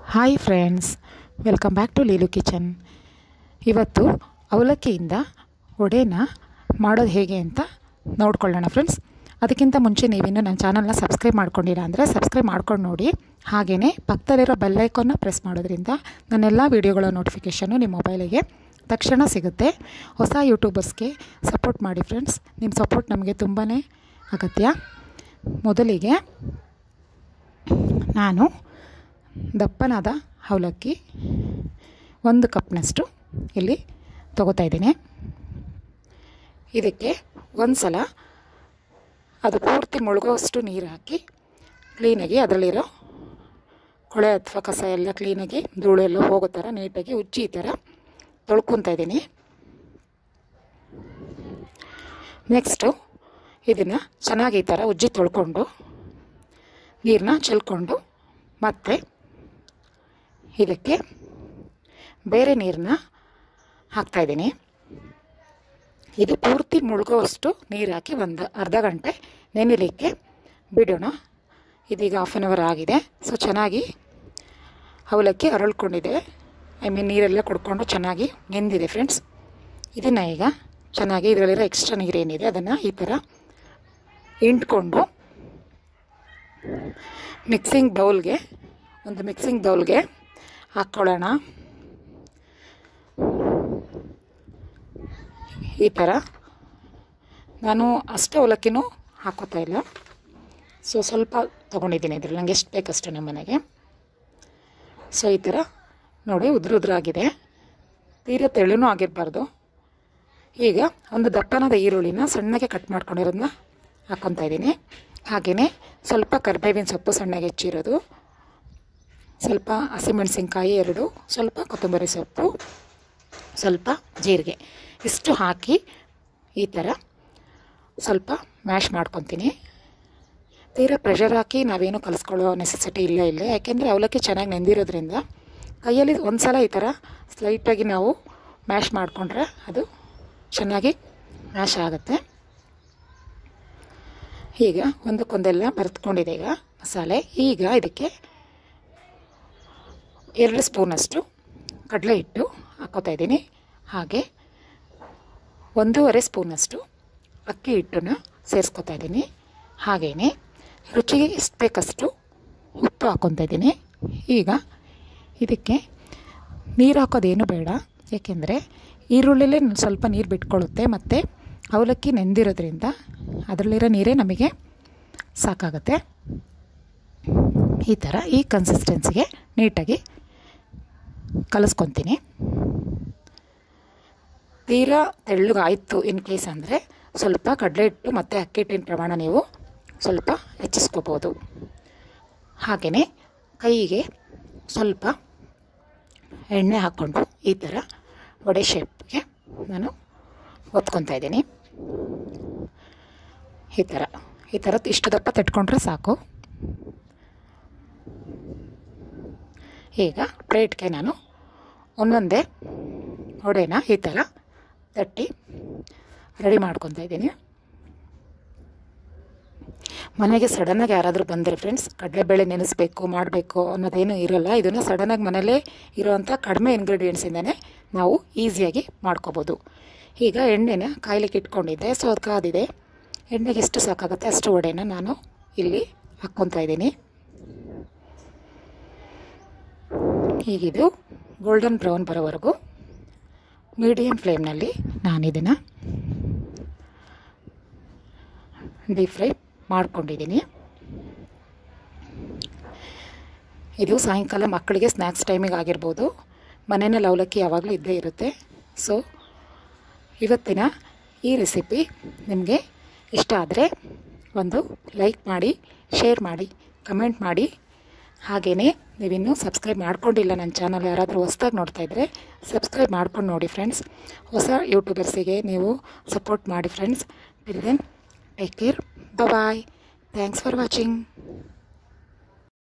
hi friends welcome back to Leelu kitchen ಇವತ್ತು ಅವಲಕ್ಕಿಯಿಂದ ವಡೆನ ಮಾಡೋದು ಹೇಗೆ ಅಂತ ನೋಡ್ಕೊಳ್ಳೋಣ ಫ್ರೆಂಡ್ಸ್ ಅದಕ್ಕಿಂತ ಮುಂಚೆ ನೀವಿನ್ನು ನನ್ನ ಚಾನಲ್ನ ಸಬ್ಸ್ಕ್ರೈಬ್ ಮಾಡ್ಕೊಂಡಿಲ್ಲ ಅಂದರೆ ಸಬ್ಸ್ಕ್ರೈಬ್ ಮಾಡ್ಕೊಂಡು ನೋಡಿ ಹಾಗೆಯೇ ಪಕ್ಕದಲ್ಲಿರೋ ಬೆಲ್ಲೈಕನ್ನ ಪ್ರೆಸ್ ಮಾಡೋದ್ರಿಂದ ನನ್ನೆಲ್ಲ ವೀಡಿಯೋಗಳ ನೋಟಿಫಿಕೇಷನ್ನು ನಿಮ್ಮ ಮೊಬೈಲಿಗೆ ತಕ್ಷಣ ಸಿಗುತ್ತೆ ಹೊಸ ಯೂಟ್ಯೂಬರ್ಸ್ಗೆ ಸಪೋರ್ಟ್ ಮಾಡಿ ಫ್ರೆಂಡ್ಸ್ ನಿಮ್ಮ ಸಪೋರ್ಟ್ ನಮಗೆ ತುಂಬಾ ಅಗತ್ಯ ಮೊದಲಿಗೆ ನಾನು ದಪ್ಪನಾದ ಅವಲಕ್ಕಿ ಒಂದು ಕಪ್ನಷ್ಟು ಇಲ್ಲಿ ತೊಗೋತಾ ಇದ್ದೀನಿ ಇದಕ್ಕೆ ಒಂದು ಸಲ ಅದು ಪೂರ್ತಿ ಮುಳುಗೋವಷ್ಟು ನೀರು ಹಾಕಿ ಕ್ಲೀನಾಗಿ ಅದರಲ್ಲಿರೋ ಕೊಳೆ ಅಥವಾ ಕಸ ಎಲ್ಲ ಕ್ಲೀನಾಗಿ ಧೂಳು ಎಲ್ಲ ಹೋಗೋ ಥರ ನೀಟಾಗಿ ಉಜ್ಜಿ ಈ ಥರ ತೊಳ್ಕೊತಾ ಇದ್ದೀನಿ ನೆಕ್ಸ್ಟು ಇದನ್ನು ಚೆನ್ನಾಗಿ ಈ ಥರ ಉಜ್ಜಿ ತೊಳ್ಕೊಂಡು ನೀರನ್ನ ಚೆಲ್ಕೊಂಡು ಮತ್ತು ಇದಕ್ಕೆ ಬೇರೆ ನೀರನ್ನ ಹಾಕ್ತಾಯಿದ್ದೀನಿ ಇದು ಪೂರ್ತಿ ಮುಳುಗೋವಷ್ಟು ನೀರು ಹಾಕಿ ಒಂದು ಅರ್ಧ ಗಂಟೆ ನೆನೆಲಿಕ್ಕೆ ಬಿಡೋಣ ಇದೀಗ ಹಾಫ್ ಆನ್ ಅವರ್ ಆಗಿದೆ ಸೊ ಚೆನ್ನಾಗಿ ಅವಲಕ್ಕಿ ಅರಳ್ಕೊಂಡಿದೆ ಐ ಮೀನ್ ನೀರೆಲ್ಲ ಕುಡ್ಕೊಂಡು ಚೆನ್ನಾಗಿ ನೆಂದಿದೆ ಫ್ರೆಂಡ್ಸ್ ಇದನ್ನು ಈಗ ಚೆನ್ನಾಗಿ ಇದರಲ್ಲಿರೋ ಎಕ್ಸ್ಟ್ರಾ ನೀರೇನಿದೆ ಅದನ್ನು ಈ ಥರ ಹಿಂಡ್ಕೊಂಡು ಮಿಕ್ಸಿಂಗ್ ಬೌಲ್ಗೆ ಒಂದು ಮಿಕ್ಸಿಂಗ್ ಬೌಲ್ಗೆ ಹಾಕ್ಕೊಳ್ಳೋಣ ಈ ಥರ ನಾನು ಅಷ್ಟು ಅವಲಕ್ಕಿನೂ ಹಾಕೋತಾ ಇಲ್ಲ ಸೊ ಸ್ವಲ್ಪ ತೊಗೊಂಡಿದ್ದೀನಿ ಇದ್ರಲ್ಲಿ ನನಗೆ ಎಷ್ಟು ಬೇಕಷ್ಟು ನಮ್ಮ ಮನೆಗೆ ಸೊ ಈ ಥರ ನೋಡಿ ಉದ್ರ ಉದ್ರಾಗಿದೆ ತೀರಾ ತೆಳುನೂ ಆಗಿರಬಾರ್ದು ಈಗ ಒಂದು ದಪ್ಪನಾದ ಈರುಳ್ಳಿನ ಸಣ್ಣಗೆ ಕಟ್ ಮಾಡ್ಕೊಂಡಿರೋದನ್ನ ಹಾಕ್ಕೊತಾ ಇದ್ದೀನಿ ಹಾಗೆಯೇ ಸ್ವಲ್ಪ ಕರಿಬೇವಿನ ಸೊಪ್ಪು ಸಣ್ಣಗೆ ಹೆಚ್ಚಿರೋದು ಸ್ವಲ್ಪ ಹಸಿಮೆಣಸಿನ್ಕಾಯಿ ಎರಡು ಸ್ವಲ್ಪ ಕೊತ್ತಂಬರಿ ಸೊಪ್ಪು ಸ್ವಲ್ಪ ಜೀರಿಗೆ ಇಷ್ಟು ಹಾಕಿ ಈ ಥರ ಸ್ವಲ್ಪ ಮ್ಯಾಶ್ ಮಾಡ್ಕೊತೀನಿ ತೀರಾ ಪ್ರೆಷರ್ ಹಾಕಿ ನಾವೇನು ಕಲಿಸ್ಕೊಳ್ಳೋ ನೆಸೆಸಿಟಿ ಇಲ್ಲ ಇಲ್ಲ ಯಾಕೆಂದರೆ ಅವಲಕ್ಕಿ ಚೆನ್ನಾಗಿ ನೆಂದಿರೋದ್ರಿಂದ ಕೈಯಲ್ಲಿ ಒಂದು ಸಲ ಈ ಥರ ಸ್ಲೈಟಾಗಿ ನಾವು ಮ್ಯಾಶ್ ಮಾಡಿಕೊಂಡ್ರೆ ಅದು ಚೆನ್ನಾಗಿ ಮ್ಯಾಶ್ ಆಗುತ್ತೆ ಈಗ ಒಂದಕ್ಕೊಂದೆಲ್ಲ ಬರೆದುಕೊಂಡಿದೆ ಈಗ ಮಸಾಲೆ ಈಗ ಇದಕ್ಕೆ ಎರಡು ಸ್ಪೂನಷ್ಟು ಕಡಲೆ ಹಿಟ್ಟು ಹಾಕೋತಾ ಇದ್ದೀನಿ ಹಾಗೆ ಒಂದೂವರೆ ಸ್ಪೂನಷ್ಟು ಅಕ್ಕಿ ಹಿಟ್ಟನ್ನು ಸೇರಿಸ್ಕೊತಾ ಇದ್ದೀನಿ ಹಾಗೆಯೇ ರುಚಿಗೆ ಎಷ್ಟು ಬೇಕಷ್ಟು ಉಪ್ಪು ಹಾಕ್ಕೊತಾ ಇದ್ದೀನಿ ಈಗ ಇದಕ್ಕೆ ನೀರು ಹಾಕೋದೇನು ಬೇಡ ಏಕೆಂದರೆ ಈರುಳ್ಳಿಲೇ ಸ್ವಲ್ಪ ನೀರು ಬಿಟ್ಕೊಳ್ಳುತ್ತೆ ಮತ್ತು ಅವಲಕ್ಕಿ ನೆಂದಿರೋದ್ರಿಂದ ಅದರಲ್ಲಿರೋ ನೀರೇ ನಮಗೆ ಸಾಕಾಗುತ್ತೆ ಈ ಥರ ಈ ಕನ್ಸಿಸ್ಟೆನ್ಸಿಗೆ ನೀಟಾಗಿ ಕಲಿಸ್ಕೊತೀನಿ ತೀರಾ ತೆಳ್ಳಗಾಯಿತು ಇನ್ ಕೇಸ್ ಅಂದರೆ ಸ್ವಲ್ಪ ಕಡಲೆ ಹಿಟ್ಟು ಮತ್ತು ಅಕ್ಕಿ ಹಿಟ್ಟಿನ ಪ್ರಮಾಣ ನೀವು ಸ್ವಲ್ಪ ಹೆಚ್ಚಿಸ್ಕೋಬೋದು ಹಾಗೆಯೇ ಕೈಗೆ ಸ್ವಲ್ಪ ಎಣ್ಣೆ ಹಾಕ್ಕೊಂಡು ಈ ಥರ ವಡೆ ಶೇಪ್ಗೆ ನಾನು ಒತ್ಕೊತಾ ಇದ್ದೀನಿ ಈ ಥರ ಈ ಥರ ಇಷ್ಟು ದಪ್ಪ ತಟ್ಕೊಂಡ್ರೆ ಸಾಕು ಈಗ ಪ್ಲೇಟ್ಗೆ ನಾನು ಒಂದೊಂದೇ ವಡೆನ ಈ ಥರ ತಟ್ಟಿ ರೆಡಿ ಮಾಡ್ಕೊತಾ ಇದ್ದೀನಿ ಮನೆಗೆ ಸಡನ್ನಾಗಿ ಯಾರಾದರೂ ಬಂದರೆ ಫ್ರೆಂಡ್ಸ್ ಕಡಲೆಬೇಳೆ ನೆನೆಸ್ಬೇಕು ಮಾಡಬೇಕು ಅನ್ನೋದೇನು ಇರೋಲ್ಲ ಇದನ್ನು ಸಡನ್ನಾಗಿ ಮನೇಲೇ ಇರೋವಂಥ ಕಡಿಮೆ ಇಂಗ್ರೀಡಿಯೆಂಟ್ಸಿಂದನೇ ನಾವು ಈಸಿಯಾಗಿ ಮಾಡ್ಕೋಬೋದು ಈಗ ಎಣ್ಣೆನ ಕಾಯ್ಲಿಕ್ಕೆ ಇಟ್ಕೊಂಡಿದ್ದೆ ಸೊ ಅದು ಕಾದಿದೆ ಎಣ್ಣೆಗೆ ಎಷ್ಟು ಸಾಕಾಗುತ್ತೆ ಅಷ್ಟು ವಡೆನ ನಾನು ಇಲ್ಲಿ ಹಾಕ್ಕೊತಾ ಇದ್ದೀನಿ ಹೀಗಿದು ಗೋಲ್ಡನ್ ಬ್ರೌನ್ ಬರೋವರೆಗೂ ಮೀಡಿಯಮ್ ಫ್ಲೇಮ್ನಲ್ಲಿ ನಾನು ಇದನ್ನು ಡೀಪ್ ಫ್ರೈ ಮಾಡ್ಕೊಂಡಿದ್ದೀನಿ ಇದು ಸಾಯಂಕಾಲ ಮಕ್ಕಳಿಗೆ ಸ್ನ್ಯಾಕ್ಸ್ ಟೈಮಿಗೆ ಆಗಿರ್ಬೋದು ಮನೆಯಲ್ಲಿ ಅವಲಕ್ಕಿ ಯಾವಾಗಲೂ ಇದ್ದೇ ಇರುತ್ತೆ ಸೊ ಇವತ್ತಿನ ಈ ರೆಸಿಪಿ ನಿಮಗೆ ಇಷ್ಟ ಆದರೆ ಒಂದು ಲೈಕ್ ಮಾಡಿ ಶೇರ್ ಮಾಡಿ ಕಮೆಂಟ್ ಮಾಡಿ ಹಾಗೆಯೇ ನೀವಿನ್ನೂ ಸಬ್ಸ್ಕ್ರೈಬ್ ಮಾಡ್ಕೊಂಡಿಲ್ಲ ನನ್ನ ಚಾನಲ್ ಯಾರಾದರೂ ಹೊಸ್ದಾಗಿ ನೋಡ್ತಾ ಇದ್ದರೆ ಸಬ್ಸ್ಕ್ರೈಬ್ ಮಾಡ್ಕೊಂಡು ನೋಡಿ ಫ್ರೆಂಡ್ಸ್ ಹೊಸ ಯೂಟ್ಯೂಬರ್ಸಿಗೆ ನೀವು ಸಪೋರ್ಟ್ ಮಾಡಿ friends till then take care bye thanks for watching